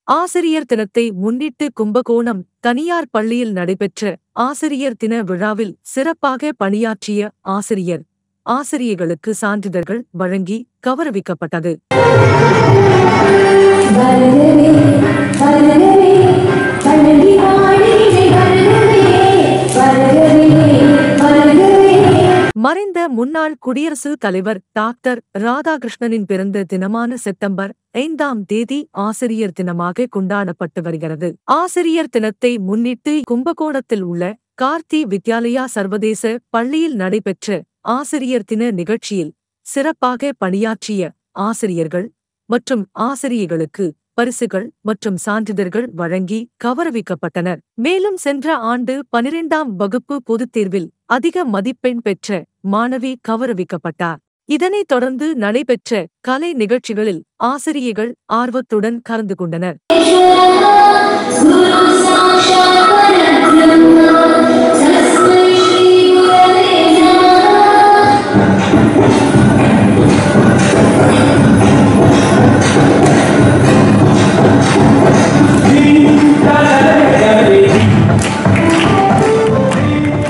ஆசிரியர் தினத்தை முன்னிட்டு கும்பகோணம் தனியார் பள்ளியில் நடைபெற்ற ஆசிரியர் தின விழாவில் சிறப்பாக பணியாற்றிய ஆசிரியர் ஆசிரியர்களுக்கு சான்றிதழ்கள் வழங்கி கௌரவிக்கப்பட்டது வருகவே வருகவே பழனி வாழினை வருகவே வருகவே வருகவே மறைந்த முன்னாள் குடியரசுத் தலைவர் டாக்டர் ராதாகிருஷ்ணனின் பிறந்த தினமான செப்டம்பர் ஐந்தாம் தேதி ஆசிரியர் தினமாக கொண்டாடப்பட்டு வருகிறது ஆசிரியர் தினத்தை முன்னிட்டு கும்பகோணத்தில் உள்ள கார்த்தி வித்யாலயா சர்வதேச பள்ளியில் நடைபெற்ற ஆசிரியர் தின நிகழ்ச்சியில் சிறப்பாக பணியாற்றிய ஆசிரியர்கள் மற்றும் ஆசிரியர்களுக்கு பரிசுகள் மற்றும் சான்றிதழ்கள் வழங்கி கௌரவிக்கப்பட்டனர் மேலும் சென்ற ஆண்டு பனிரெண்டாம் வகுப்பு பொதுத் தேர்வில் அதிக மதிப்பெண் பெற்ற மாணவி கௌரவிக்கப்பட்டார் இதனைத் தொடர்ந்து நடைபெற்ற கலை நிகழ்ச்சிகளில் ஆசிரியர்கள் ஆர்வத்துடன் கலந்து கொண்டனர் குரு சாட்சாத் பரபிரம்ம